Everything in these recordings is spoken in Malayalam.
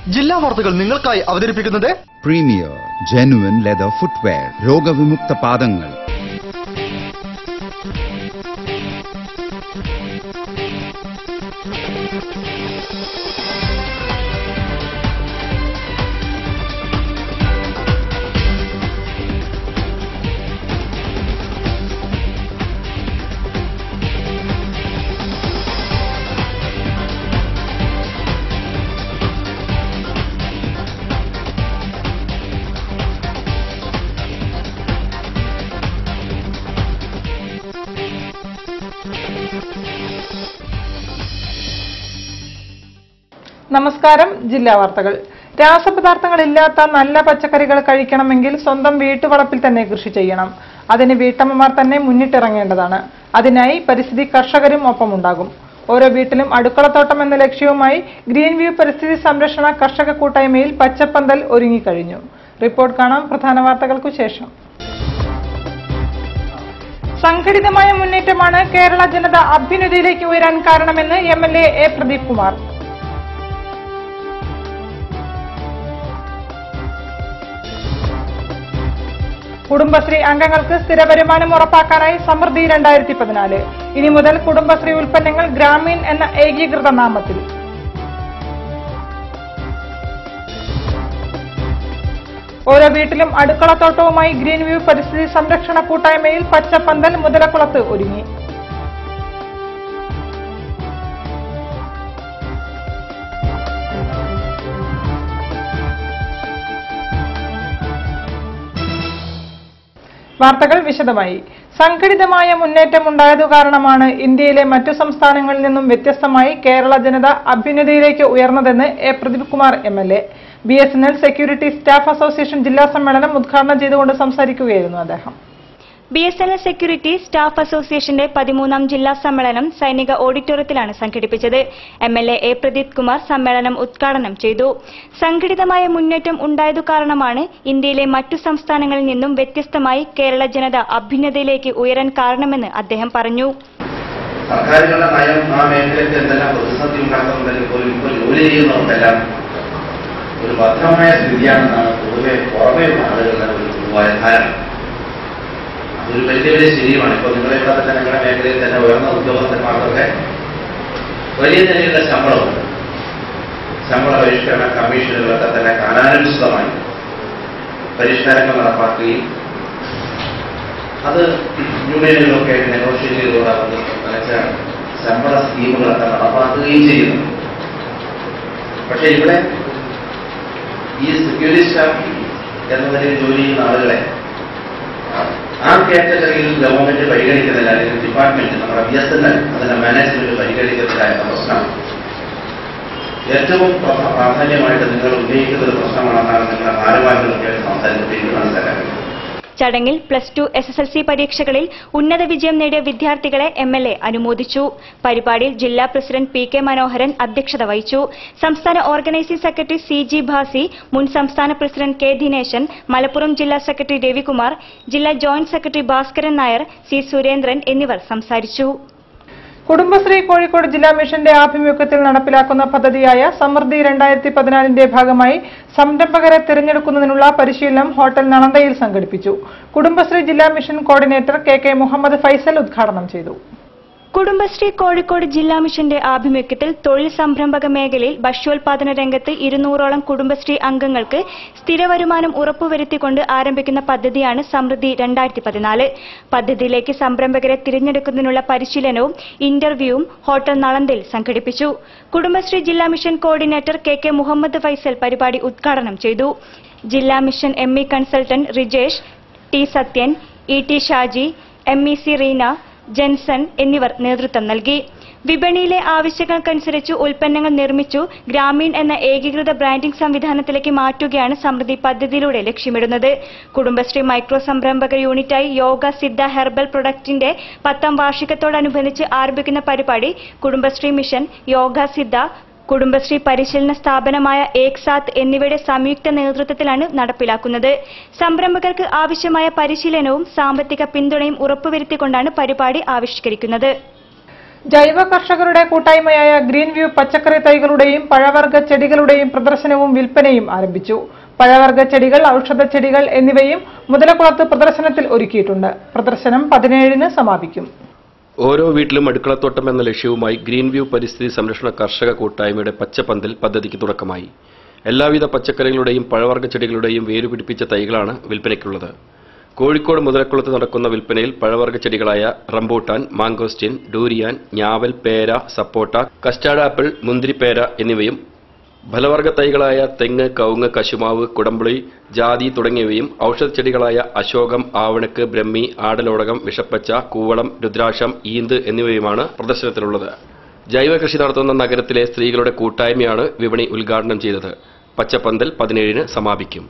ജില്ലാ വാർത്തകൾ നിങ്ങൾക്കായി അവതരിപ്പിക്കുന്നത് പ്രീമിയർ ജെനുവൻ ലെതർ ഫുട്വെയർ രോഗവിമുക്ത പാദങ്ങൾ നമസ്കാരം ജില്ലാ വാർത്തകൾ രാസപദാർത്ഥങ്ങളില്ലാത്ത നല്ല പച്ചക്കറികൾ കഴിക്കണമെങ്കിൽ സ്വന്തം വീട്ടുവളപ്പിൽ തന്നെ കൃഷി ചെയ്യണം അതിന് വീട്ടമ്മമാർ തന്നെ മുന്നിട്ടിറങ്ങേണ്ടതാണ് അതിനായി പരിസ്ഥിതി കർഷകരും ഒപ്പമുണ്ടാകും ഓരോ വീട്ടിലും അടുക്കളത്തോട്ടം എന്ന ലക്ഷ്യവുമായി ഗ്രീൻ വ്യൂ പരിസ്ഥിതി സംരക്ഷണ കർഷക കൂട്ടായ്മയിൽ പച്ചപ്പന്തൽ ഒരുങ്ങിക്കഴിഞ്ഞു റിപ്പോർട്ട് കാണാം പ്രധാന വാർത്തകൾക്കു ശേഷം സംഘടിതമായ മുന്നേറ്റമാണ് കേരള ജനത അഭ്യുന്നതിയിലേക്ക് ഉയരാൻ കാരണമെന്ന് M L A A Pradeep Kumar Kudumbashree അംഗങ്ങൾക്ക് സ്ഥിര വരുമാനം ഉറപ്പാക്കാനായി സമൃദ്ധി രണ്ടായിരത്തി പതിനാല് ഇനി മുതൽ കുടുംബശ്രീ ഉൽപ്പന്നങ്ങൾ ഗ്രാമീൺ എന്ന ഏകീകൃത നാമത്തിൽ ഓരോ വീട്ടിലും അടുക്കളത്തോട്ടവുമായി ഗ്രീൻ വ്യൂ പരിസ്ഥിതി സംരക്ഷണ കൂട്ടായ്മയിൽ പച്ചപ്പന്തൽ മുതലക്കുളത്ത് ഒരുങ്ങി വാർത്തകൾ വിശദമായി സംഘടിതമായ മുന്നേറ്റമുണ്ടായതു കാരണമാണ് ഇന്ത്യയിലെ മറ്റു സംസ്ഥാനങ്ങളിൽ നിന്നും വ്യത്യസ്തമായി കേരള ജനത അഭ്യുന്നതിയിലേക്ക് ഉയർന്നതെന്ന് A Pradeep Kumar M L A B S N L security staff association ജില്ലാ സമ്മേളനം ഉദ്ഘാടനം ചെയ്തുകൊണ്ട് സംസാരിക്കുകയായിരുന്നു അദ്ദേഹം B S N L security staff അസോസിയേഷന്റെ പതിമൂന്നാം ജില്ലാ സമ്മേളനം സൈനിക ഓഡിറ്റോറിയത്തിലാണ് സംഘടിപ്പിച്ചത് M L A A Pradeep Kumar സമ്മേളനം ഉദ്ഘാടനം ചെയ്തു സംഘടിതമായ മുന്നേറ്റം ഉണ്ടായതു കാരണമാണ് ഇന്ത്യയിലെ മറ്റു സംസ്ഥാനങ്ങളിൽ നിന്നും വ്യത്യസ്തമായി കേരള ജനത അഭ്യുന്നതയിലേക്ക് ഉയരാൻ കാരണമെന്ന് അദ്ദേഹം പറഞ്ഞു സർക്കാരുകളുടെ നയം ആ മേഖലയ്ക്ക് എന്തെല്ലാം പ്രതിസന്ധി ഉണ്ടാക്കുന്നുണ്ടെങ്കിൽ പോലും ഇപ്പോൾ ജോലി ചെയ്യുന്നവർക്കെല്ലാം ഒരു ഭദ്രമായ സ്ഥിതിയാണെന്നാണ് പൊതുവെ പുറമേ ആളുകളുടെ ഒരു പൊതുവായ ധാരണ അതൊരു വലിയ വലിയ ശരിയുമാണ് ഇപ്പോൾ നിങ്ങളെ ഇവിടെ തന്നെ നിങ്ങളുടെ മേഖലയിൽ തന്നെ ഉയർന്ന ഉദ്യോഗസ്ഥന്മാർക്കൊക്കെ വലിയ നിലയിലുള്ള ശമ്പളമുണ്ട് ശമ്പള പരിഷ്കരണ കമ്മീഷനുകളൊക്കെ തന്നെ കാലാനുസൃതമായി പരിഷ്കാരങ്ങൾ നടപ്പാക്കുകയും അത് യൂണിയനുകളൊക്കെ നെഗോഷിയേറ്റ് ചെയ്തുകൊണ്ട് അവർക്ക് മികച്ച ശമ്പള സ്കീമുകളൊക്കെ നടപ്പാക്കുകയും ചെയ്യുന്നു പക്ഷെ ഇവിടെ ഈ സെക്യൂരിറ്റി സ്റ്റാഫ് എന്ന നിലയിൽ ജോലി ചെയ്യുന്ന ആളുകളെ ആ കാറ്റഗറിയിൽ ഗവൺമെന്റ് പരിഗണിക്കുന്നില്ല അല്ലെങ്കിൽ ഡിപ്പാർട്ട്മെന്റ് നമ്മുടെ ബി എസ് എൻ എൽ അതിന്റെ മാനേജ്മെന്റ് പരിഗണിക്കുന്നില്ല എന്ന പ്രശ്നം ഏറ്റവും പ്രധ- പ്രാധാന്യമായിട്ട് നിങ്ങൾ ഉന്നയിക്കുന്ന ഒരു പ്രശ്നമാണെന്നാണ് നിങ്ങളുടെ ഭാരവാഹികളൊക്കെ ആയിട്ട് സംസാരിച്ചിട്ട് എനിക്ക് മനസ്സിലാക്കുന്നത് ചടങ്ങിൽ plus two S S L C പരീക്ഷകളിൽ ഉന്നത വിജയം നേടിയ വിദ്യാർത്ഥികളെ എം എൽ എ അനുമോദിച്ചു പരിപാടിയിൽ ജില്ലാ പ്രസിഡന്റ് പി കെ മനോഹരൻ അധ്യക്ഷത വഹിച്ചു സംസ്ഥാന organising secretary C G Bhasi മുൻ സംസ്ഥാന പ്രസിഡന്റ് കെ ദിനേശൻ മലപ്പുറം ജില്ലാ സെക്രട്ടറി രവികുമാർ ജില്ലാ joint secretary Bhaskaran Nair C Surendran എന്നിവർ സംസാരിച്ചു കുടുംബശ്രീ കോഴിക്കോട് ജില്ലാ മിഷന്റെ ആഭിമുഖ്യത്തിൽ നടപ്പിലാക്കുന്ന പദ്ധതിയായ സമൃദ്ധി രണ്ടായിരത്തി പതിനാലിന്റെ ഭാഗമായി സംരംഭകരെ തിരഞ്ഞെടുക്കുന്നതിനുള്ള പരിശീലനം ഹോട്ടൽ നളന്തയിൽ സംഘടിപ്പിച്ചു കുടുംബശ്രീ ജില്ലാ mission coordinator K K Muhammad Faisal ഉദ്ഘാടനം ചെയ്തു കുടുംബശ്രീ കോഴിക്കോട് ജില്ലാ മിഷന്റെ ആഭിമുഖ്യത്തിൽ തൊഴിൽ സംരംഭക മേഖലയിൽ ഭക്ഷ്യോൽപാദന രംഗത്ത് ഇരുന്നൂറോളം കുടുംബശ്രീ അംഗങ്ങൾക്ക് സ്ഥിര വരുമാനം ഉറപ്പുവരുത്തിക്കൊണ്ട് ആരംഭിക്കുന്ന പദ്ധതിയാണ് സമൃദ്ധി രണ്ടായിരത്തി പതിനാല് പദ്ധതിയിലേക്ക് സംരംഭകരെ തിരഞ്ഞെടുക്കുന്നതിനുള്ള പരിശീലനവും ഇന്റർവ്യൂവും ഹോട്ടൽ നളന്തിൽ സംഘടിപ്പിച്ചു കുടുംബശ്രീ ജില്ലാ mission coordinator K K Muhammad Faisal പരിപാടി ഉദ്ഘാടനം ചെയ്തു ജില്ലാ mission M E consultant Rijesh T Sathyan E T Shaji M E C Reena Jenson എന്നിവർ നേതൃത്വം നൽകി വിപണിയിലെ ആവശ്യങ്ങൾക്കനുസരിച്ച് ഉൽപ്പന്നങ്ങൾ നിർമ്മിച്ചു ഗ്രാമീൺ എന്ന ഏകീകൃത ബ്രാൻഡിംഗ് സംവിധാനത്തിലേക്ക് മാറ്റുകയാണ് സമൃദ്ധി പദ്ധതിയിലൂടെ ലക്ഷ്യമിടുന്നത് കുടുംബശ്രീ മൈക്രോ സംരംഭക യൂണിറ്റായി യോഗ സിദ്ധ ഹെർബൽ പ്രൊഡക്റ്റിന്റെ പത്താം വാർഷികത്തോടനുബന്ധിച്ച് ആരംഭിക്കുന്ന പരിപാടി കുടുംബശ്രീ മിഷൻ യോഗ സിദ്ധ കുടുംബശ്രീ പരിശീലന സ്ഥാപനമായ ഏക് സാത്ത് എന്നിവയുടെ സംയുക്ത നേതൃത്വത്തിലാണ് നടപ്പിലാക്കുന്നത് സംരംഭകർക്ക് ആവശ്യമായ പരിശീലനവും സാമ്പത്തിക പിന്തുണയും ഉറപ്പുവരുത്തിക്കൊണ്ടാണ് പരിപാടി ആവിഷ്കരിക്കുന്നത് ജൈവ കർഷകരുടെ കൂട്ടായ്മയായ ഗ്രീൻ വ്യൂ പച്ചക്കറി തൈകളുടെയും പഴവർഗ്ഗ ചെടികളുടെയും പ്രദർശനവും വിൽപ്പനയും ആരംഭിച്ചു പഴവർഗ്ഗ ചെടികൾ ഔഷധ ചെടികൾ എന്നിവയും മുതലക്കുളത്ത് പ്രദർശനത്തിൽ ഒരുക്കിയിട്ടുണ്ട് പ്രദർശനം പതിനേഴിന് സമാപിക്കും ഓരോ വീട്ടിലും അടുക്കളത്തോട്ടം എന്ന ലക്ഷ്യവുമായി ഗ്രീൻ വ്യൂ പരിസ്ഥിതി സംരക്ഷണ കർഷക കൂട്ടായ്മയുടെ പച്ചപ്പന്തൽ പദ്ധതിക്ക് തുടക്കമായി എല്ലാവിധ പച്ചക്കറികളുടെയും പഴവർഗ്ഗ ചെടികളുടെയും വേരുപിടിപ്പിച്ച തൈകളാണ് വിൽപ്പനയ്ക്കുള്ളത് കോഴിക്കോട് മുതലക്കുളത്ത് നടക്കുന്ന വിൽപ്പനയിൽ പഴവർഗ്ഗ ചെടികളായ റംബൂട്ടാൻ മാങ്കോസ്റ്റിൻ ഡൂരിയാൻ ഞാവൽ പേര സപ്പോട്ട കസ്റ്റാർഡ് ആപ്പിൾ മുന്തിരിപ്പേര എന്നിവയും ഫലവർഗ തൈകളായ തെങ്ങ് കവുങ്ങ് കശുമാവ് കുടംപുളി ജാതി തുടങ്ങിയവയും ഔഷധ ചെടികളായ അശോകം ആവണക്ക് ബ്രഹ്മി ആടലോടകം വിഷപ്പച്ച കൂവളം രുദ്രാക്ഷം ഈന്ത് എന്നിവയുമാണ് പ്രദർശനത്തിലുള്ളത് ജൈവ കൃഷി നടത്തുന്ന നഗരത്തിലെ സ്ത്രീകളുടെ കൂട്ടായ്മയാണ് വിപണി ഉദ്ഘാടനം ചെയ്തത് പച്ചപ്പന്തൽ പതിനേഴിന് സമാപിക്കും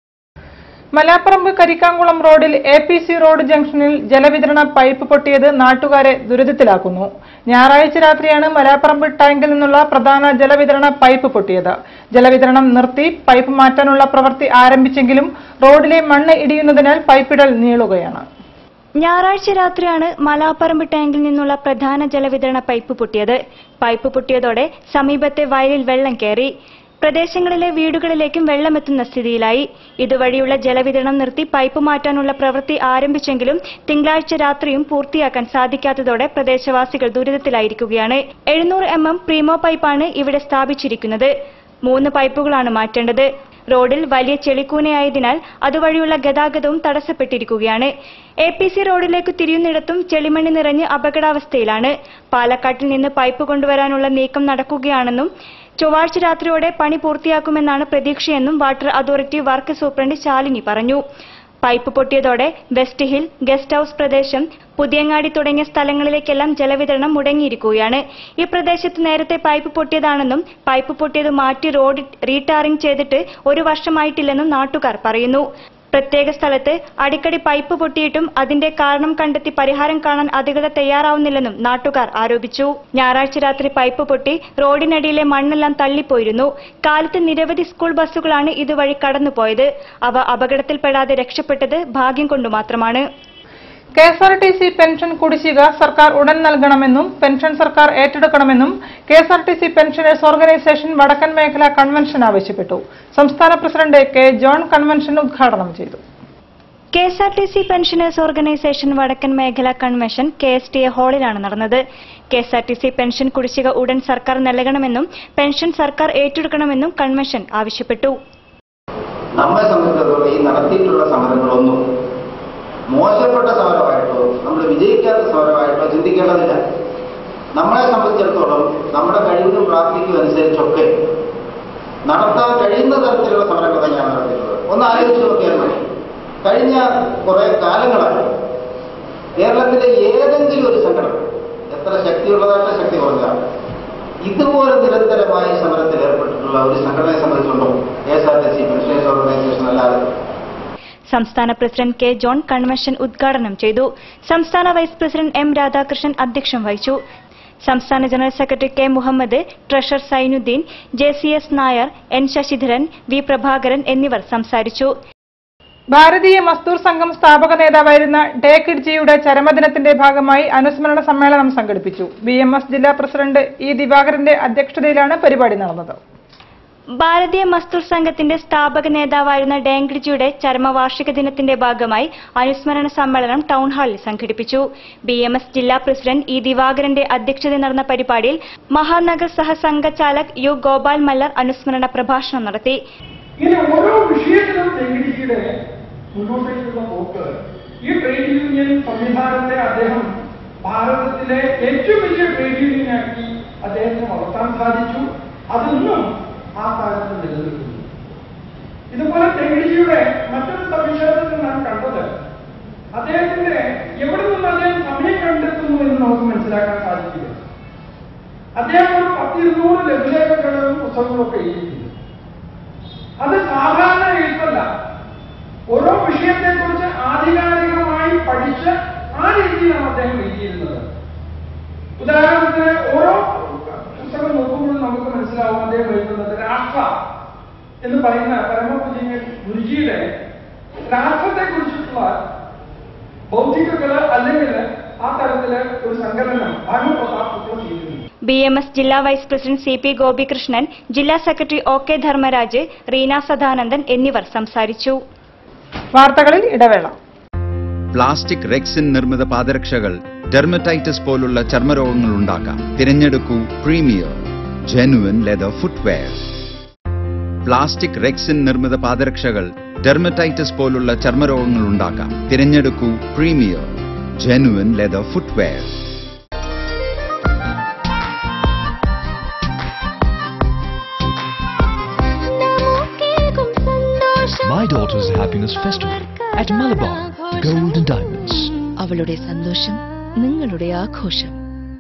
മലാപ്പറമ്പ് കരിക്കാംകുളം റോഡിൽ എ പി സി റോഡ് ജംഗ്ഷനിൽ ജലവിതരണ പൈപ്പ് പൊട്ടിയത് നാട്ടുകാരെ ദുരിതത്തിലാക്കുന്നു ഞായറാഴ്ച രാത്രിയാണ് മലാപ്പറമ്പ് ടാങ്കിൽ നിന്നുള്ള പ്രധാന ജലവിതരണ പൈപ്പ് പൊട്ടിയത് ജലവിതരണം നിർത്തി പൈപ്പ് മാറ്റാനുള്ള പ്രവൃത്തി ആരംഭിച്ചെങ്കിലും റോഡിലെ മണ്ണ് ഇടിയുന്നതിനാൽ പൈപ്പിടൽ നീളുകയാണ് ഞായറാഴ്ച രാത്രിയാണ് മലാപ്പറമ്പ് ടാങ്കിൽ നിന്നുള്ള പ്രധാന ജലവിതരണ പൈപ്പ് പൊട്ടിയത് പൈപ്പ് പൊട്ടിയതോടെ സമീപത്തെ വയലിൽ വെള്ളം കയറി പ്രദേശങ്ങളിലെ വീടുകളിലേക്കും വെള്ളമെത്തുന്ന സ്ഥിതിയിലായി ഇതുവഴിയുള്ള ജലവിതരണം നിർത്തി പൈപ്പ് മാറ്റാനുള്ള പ്രവൃത്തി ആരംഭിച്ചെങ്കിലും തിങ്കളാഴ്ച രാത്രിയും പൂർത്തിയാക്കാൻ സാധിക്കാത്തതോടെ പ്രദേശവാസികൾ ദുരിതത്തിലായിരിക്കുകയാണ് എഴുന്നൂറ് എം എം പ്രീമോ പൈപ്പാണ് ഇവിടെ സ്ഥാപിച്ചിരിക്കുന്നത് മൂന്ന് പൈപ്പുകളാണ് മാറ്റേണ്ടത് റോഡിൽ വലിയ ചെളിക്കൂനയായതിനാൽ അതുവഴിയുള്ള ഗതാഗതവും തടസ്സപ്പെട്ടിരിക്കുകയാണ് എ പി സി റോഡിലേക്ക് തിരിയുന്നിടത്തും ചെളിമണ്ണ് നിറഞ്ഞ് അപകടാവസ്ഥയിലാണ് പാലക്കാട്ടിൽ നിന്ന് പൈപ്പ് കൊണ്ടുവരാനുള്ള നീക്കം നടക്കുകയാണെന്നും ചൊവ്വാഴ്ച രാത്രിയോടെ പണി പൂർത്തിയാക്കുമെന്നാണ് പ്രതീക്ഷയെന്നും water authority work superintendent Shalini പറഞ്ഞു പൈപ്പ് പൊട്ടിയതോടെ വെസ്റ്റ് ഹിൽ ഗസ്റ്റ് ഹൌസ് പ്രദേശം പുതിയങ്ങാടി തുടങ്ങിയ സ്ഥലങ്ങളിലേക്കെല്ലാം ജലവിതരണം മുടങ്ങിയിരിക്കുകയാണ് ഈ പ്രദേശത്ത് നേരത്തെ പൈപ്പ് പൊട്ടിയതാണെന്നും പൈപ്പ് പൊട്ടിയത് മാറ്റി റോഡ് റീടാറിംഗ് ചെയ്തിട്ട് ഒരു വർഷമായിട്ടില്ലെന്നും നാട്ടുകാർ പറയുന്നു പ്രത്യേക സ്ഥലത്ത് അടിക്കടി പൈപ്പ് പൊട്ടിയിട്ടും അതിന്റെ കാരണം കണ്ടെത്തി പരിഹാരം കാണാൻ അധികൃതർ തയ്യാറാവുന്നില്ലെന്നും നാട്ടുകാർ ആരോപിച്ചു ഞായറാഴ്ച രാത്രി പൈപ്പ് പൊട്ടി റോഡിനടിയിലെ മണ്ണെല്ലാം തള്ളിപ്പോയിരുന്നു കാലത്ത് നിരവധി സ്കൂൾ ബസ്സുകളാണ് ഇതുവഴി കടന്നുപോയത് അവ അപകടത്തിൽപ്പെടാതെ രക്ഷപ്പെട്ടത് ഭാഗ്യം കൊണ്ടു മാത്രമാണ് K S R T C pension കുടിശ്ശിക സർക്കാർ ഉടൻ നൽകണമെന്നും പെൻഷൻ സർക്കാർ ഏറ്റെടുക്കണമെന്നും K S R T C pensioners organisation വടക്കൻ മേഖല കൺവെൻഷൻ ആവശ്യപ്പെട്ടു സംസ്ഥാന പ്രസിഡന്റ് കെ ജോൺ കൺവെൻഷൻ ഉദ്ഘാടനം ചെയ്തു K S R T C pensioners organisation വടക്കൻ മേഖല convention K S T A ഹാളിലാണ് നടന്നത് K S R T C pension കുടിശ്ശിക ഉടൻ സർക്കാർ നൽകണമെന്നും പെൻഷൻ സർക്കാർ ഏറ്റെടുക്കണമെന്നും കൺവെൻഷൻ ആവശ്യപ്പെട്ടു നമ്മെ സംബന്ധിച്ചിടത്തോളം ഈ നടത്തിയിട്ടുള്ള സമരങ്ങളൊന്നും മോശപ്പെട്ട സമരമായിട്ടോ നമ്മൾ വിജയിക്കാത്ത സമരമായിട്ടോ ചിന്തിക്കേണ്ടതില്ല നമ്മളെ സംബന്ധിച്ചിടത്തോളം നമ്മുടെ കഴിവിനും പ്രാപ്തിക്കും അനുസരിച്ചൊക്കെ നടത്താൻ കഴിയുന്ന തരത്തിലുള്ള സമരങ്ങൾ തന്നെയാണ് നടത്തിയിട്ടുള്ളത് ഒന്ന് ആലോചിച്ച് നോക്കിയാൽ മതി കഴിഞ്ഞ കുറെ കാലങ്ങളായി കേരളത്തിലെ ഏതെങ്കിലും ഒരു സംഘടന എത്ര ശക്തിയുള്ളതായിട്ട് ശക്തി കുറഞ്ഞതാണ് ഇതുപോലെ നിരന്തരമായി സമരത്തിൽ ഏർപ്പെട്ടിട്ടുള്ള ഒരു സംഘടനയെ സംബന്ധിച്ചുണ്ടോ K S R T C pensioners organisation അല്ലാതെ സംസ്ഥാന പ്രസിഡന്റ് കെ ജോൺ കൺവെൻഷൻ ഉദ്ഘാടനം ചെയ്തു സംസ്ഥാന വൈസ് പ്രസിഡന്റ് എം രാധാകൃഷ്ണൻ അധ്യക്ഷം വഹിച്ചു സംസ്ഥാന general secretary K Muhammad treasurer Zainuddin J C S Nair N Sasidharan V Prabhakaran എന്നിവർ സംസാരിച്ചു ഭാരതീയ മസ്ദൂർ സംഘം സ്ഥാപക നേതാവായിരുന്ന ഡേ കിഡ്ജിയുടെ ചരമദിനത്തിന്റെ ഭാഗമായി അനുസ്മരണ സമ്മേളനം സംഘടിപ്പിച്ചു ബി എം എസ് ജില്ലാ പ്രസിഡന്റ് ഇ ദിവാകരന്റെ അധ്യക്ഷതയിലാണ് പരിപാടി നടന്നത് ഭാരതീയ മസ്ദൂർ സംഘത്തിന്റെ സ്ഥാപക നേതാവായിരുന്ന ഡേങ്കിജിയുടെ ചരമവാർഷിക ദിനത്തിന്റെ ഭാഗമായി അനുസ്മരണ സമ്മേളനം ടൗൺ ഹാളിൽ സംഘടിപ്പിച്ചു ബി എം എസ് ജില്ലാ പ്രസിഡന്റ് ഇ ദിവാകരന്റെ അധ്യക്ഷതയിൽ നടന്ന പരിപാടിയിൽ മഹാനഗർ സഹസംഘചാലക് യു ഗോപാൽ മല്ലർ അനുസ്മരണ പ്രഭാഷണം നടത്തി ഇങ്ങനെ ഓരോ വിഷയത്തിലും തെങ്കിടിയുടെ മുന്നോട്ടേക്കുള്ള പോക്ക് ഈ ട്രേഡ് യൂണിയൻ സംവിധാനത്തെ അദ്ദേഹം ഭാരതത്തിലെ ഏറ്റവും വലിയ ട്രേഡ് യൂണിയനാക്കി അദ്ദേഹത്തിന് വളർത്താൻ സാധിച്ചു അതൊന്നും ആ സ്ഥാനത്ത് നിലനിൽക്കുന്നു ഇതുപോലെ തെങ്കിടിയുടെ മറ്റൊരു സവിശേഷത നാം കണ്ടത് അദ്ദേഹത്തിന്റെ എവിടെ നിന്ന് അദ്ദേഹം സമയം കണ്ടെത്തുന്നു എന്ന് നമുക്ക് മനസ്സിലാക്കാൻ സാധിക്കില്ല അദ്ദേഹം ഒരു പത്തിരുന്നൂറ് ലഘുലേഖകളും പുസ്തകങ്ങളൊക്കെ എഴുതിയിട്ടുണ്ട് അത് സാധാരണ എഴുത്തല്ല ഓരോ വിഷയത്തെക്കുറിച്ച് ആധികാരികമായി പഠിച്ച് ആ രീതിയിലാണ് അദ്ദേഹം എഴുതിയിരുന്നത് ഉദാഹരണത്തിന് ഓരോ പുസ്തകം നോക്കുമ്പോൾ നമുക്ക് മനസ്സിലാവും അദ്ദേഹം എഴുതുന്നത് രാഷ്ട്ര എന്ന് പറയുന്ന പരമപൂജന്യ ഗുരുജിയുടെ രാഷ്ട്രത്തെ കുറിച്ചിട്ടുള്ള ബൗദ്ധികകൾ അല്ലെങ്കിൽ ആ തരത്തില് ഒരു സങ്കലനം ഭാനു പ്രതാപ് ഇപ്പോൾ ചെയ്യുന്നു ബി എം എസ് ജില്ലാ vice president C P Gopikrishnan ജില്ലാ secretary O K Dharmaraj Reena Sadanandan എന്നിവർ സംസാരിച്ചു വാർത്തകളിൽ ഇടവേള പ്ലാസ്റ്റിക് റെക്സിൻ നിർമ്മിത പാദരക്ഷകൾ ഡെർമറ്റൈറ്റിസ് പോലുള്ള ചർമ്മരോഗങ്ങൾ ഉണ്ടാക്കാം തിരഞ്ഞെടുക്കൂ premier genuine leather footwear plastic rexine നിർമ്മിത പാദരക്ഷകൾ ഡെർമറ്റൈറ്റിസ് പോലുള്ള ചർമ്മരോഗങ്ങൾ ഉണ്ടാക്കാം തിരഞ്ഞെടുക്കൂ premier genuine leather footwear My daughter's happiness festival at Malabar Gold and Diamonds. അവളുടെ സന്തോഷം നിങ്ങളുടെ ആഘോഷം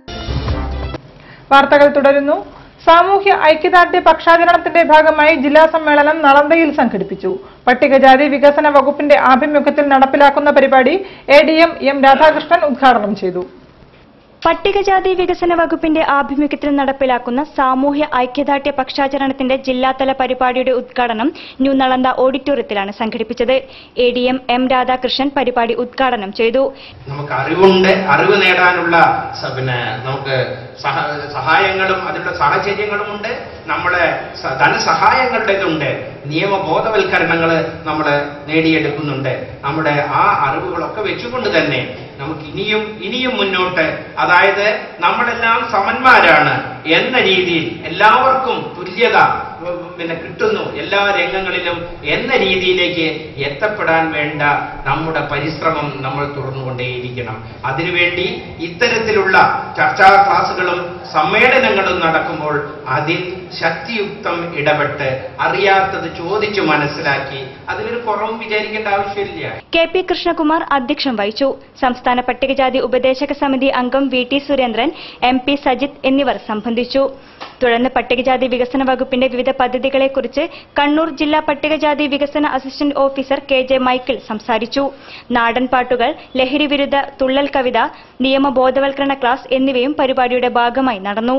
വാർത്തകൾ തുടരുന്നു സാമൂഹ്യ ഐക്യദാർഢ്യ പക്ഷാചരണത്തിന്റെ ഭാഗമായി ജില്ലാ സമ്മേളനം നളന്തയിൽ സംഘടിപ്പിച്ചു പട്ടികജാതി വികസന വകുപ്പിന്റെ ആഭിമുഖ്യത്തിൽ നടപ്പിലാക്കുന്ന പരിപാടി A D M M Radhakrishnan ഉദ്ഘാടനം ചെയ്തു പട്ടികജാതി വികസന വകുപ്പിന്റെ ആഭിമുഖ്യത്തിൽ നടപ്പിലാക്കുന്ന സാമൂഹ്യ ഐക്യദാർഢ്യ പക്ഷാചരണത്തിന്റെ ജില്ലാതല പരിപാടിയുടെ ഉദ്ഘാടനം ന്യൂ നളന്ത ഓഡിറ്റോറിയത്തിലാണ് സംഘടിപ്പിച്ചത് A D M M Radhakrishnan പരിപാടി ഉദ്ഘാടനം ചെയ്തു നമുക്ക് അറിവുണ്ട് അറിവ് നേടാനുള്ള സ- പിന്നെ നമുക്ക് സഹ- സഹായങ്ങളും അതിനുള്ള സാഹചര്യങ്ങളുമുണ്ട് നമ്മുടെ സ- ധനസഹായങ്ങളുടേതുണ്ട് നിയമബോധവൽക്കരണങ്ങൾ നമ്മൾ നേടിയെടുക്കുന്നുണ്ട് നമ്മുടെ ആ അറിവുകളൊക്കെ വെച്ചുകൊണ്ട് തന്നെ നമുക്ക് ഇനിയും ഇനിയും മുന്നോട്ട് അതായത് നമ്മളെല്ലാം സമന്മാരാണ് എന്ന രീതിയിൽ എല്ലാവർക്കും തുല്യത ഉം, പിന്നെ കിട്ടുന്നു എല്ലാ രംഗങ്ങളിലും എന്ന രീതിയിലേക്ക് എത്തപ്പെടാൻ വേണ്ട നമ്മുടെ പരിശ്രമം നമ്മൾ തുടർന്നുകൊണ്ടേയിരിക്കണം അതിനുവേണ്ടി ഇത്തരത്തിലുള്ള ചർച്ചാ ക്ലാസുകളും സമ്മേളനങ്ങളും നടക്കുമ്പോൾ അതിൽ ശക്തിയുക്തം ഇടപെട്ട് അറിയാത്തത് ചോദിച്ചു മനസ്സിലാക്കി അതിലൊരു കുറവും വിചാരിക്കേണ്ട ആവശ്യമില്ല കെ പി കൃഷ്ണകുമാർ അധ്യക്ഷം വഹിച്ചു സംസ്ഥാന പട്ടികജാതി ഉപദേശക സമിതി അംഗം V T Surendran M P Sajith എന്നിവർ സംബന്ധിച്ചു തുടർന്ന് പട്ടികജാതി വികസന വകുപ്പിന്റെ വിവിധ പദ്ധതികളെക്കുറിച്ച് കണ്ണൂർ ജില്ലാ പട്ടികജാതി വികസന assistant officer K J Michael സംസാരിച്ചു നാടൻ പാട്ടുകൾ ലഹരി വിരുദ്ധ തുള്ളൽ കവിത നിയമബോധവൽക്കരണ ക്ലാസ് എന്നിവയും പരിപാടിയുടെ ഭാഗമായി നടന്നു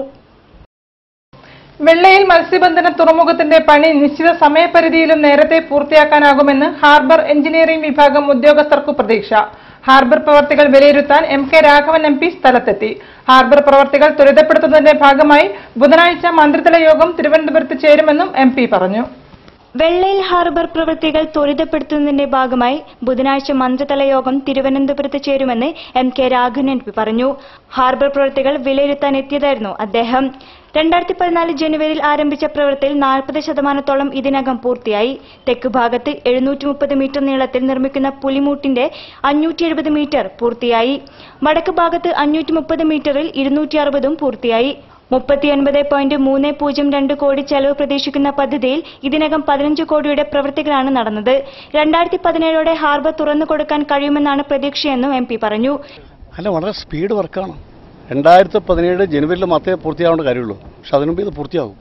വെള്ളയിൽ മത്സ്യബന്ധന തുറമുഖത്തിന്റെ പണി നിശ്ചിത സമയപരിധിയിലും നേരത്തെ പൂർത്തിയാക്കാനാകുമെന്ന് ഹാർബർ എഞ്ചിനീയറിംഗ് വിഭാഗം ഉദ്യോഗസ്ഥർക്കു പ്രതീക്ഷ ഹാർബർ പ്രവർത്തികൾ വിലയിരുത്താൻ M K Raghavan M P സ്ഥലത്തെത്തി ഹാർബർ പ്രവർത്തികൾ ത്വരിതപ്പെടുത്തുന്നതിന്റെ ഭാഗമായി ബുധനാഴ്ച മന്ത്രിതല യോഗം തിരുവനന്തപുരത്ത് ചേരുമെന്നും എം പി പറഞ്ഞു വെള്ളയിൽ ഹാർബർ പ്രവൃത്തികൾ ത്വരിതപ്പെടുത്തുന്നതിന്റെ ഭാഗമായി ബുധനാഴ്ച മന്ത്രിതല യോഗം തിരുവനന്തപുരത്ത് ചേരുമെന്ന് M K Raghavan M P പറഞ്ഞു ഹാർബർ പ്രവൃത്തികൾ വിലയിരുത്താൻ എത്തിയതായിരുന്നു അദ്ദേഹം രണ്ടായിരത്തി പതിനാല് ജനുവരിയിൽ ആരംഭിച്ച പ്രവൃത്തിയിൽ നാൽപ്പത് ശതമാനത്തോളം ഇതിനകം പൂർത്തിയായി തെക്ക് ഭാഗത്ത് എഴുന്നൂറ്റി മുപ്പത് മീറ്റർ നീളത്തിൽ നിർമ്മിക്കുന്ന പുലിമൂട്ടിന്റെ അഞ്ഞൂറ്റി എഴുപത് മീറ്റർ പൂർത്തിയായി വടക്ക് ഭാഗത്ത് അഞ്ഞൂറ്റി മുപ്പത് മീറ്ററിൽ ഇരുന്നൂറ്റി അറുപതും പൂർത്തിയായി മുപ്പത്തിയൊൻപത് പോയിന്റ് മൂന്ന് പൂജ്യം രണ്ട് കോടി ചെലവ് പ്രതീക്ഷിക്കുന്ന പദ്ധതിയിൽ ഇതിനകം പതിനഞ്ച് കോടിയുടെ പ്രവൃത്തികളാണ് നടന്നത് രണ്ടായിരത്തി പതിനേഴോടെ ഹാർബർ തുറന്നു കൊടുക്കാൻ കഴിയുമെന്നാണ് പ്രതീക്ഷയെന്നും എം പി പറഞ്ഞു അല്ല വളരെ സ്പീഡ് വർക്കാണ് രണ്ടായിരത്തി പതിനേഴ് ജനുവരിയിൽ മാത്രമേ പൂർത്തിയാവേണ്ട കാര്യമുള്ളൂ പക്ഷെ അതിനു മുമ്പ് ഇത് പൂർത്തിയാകും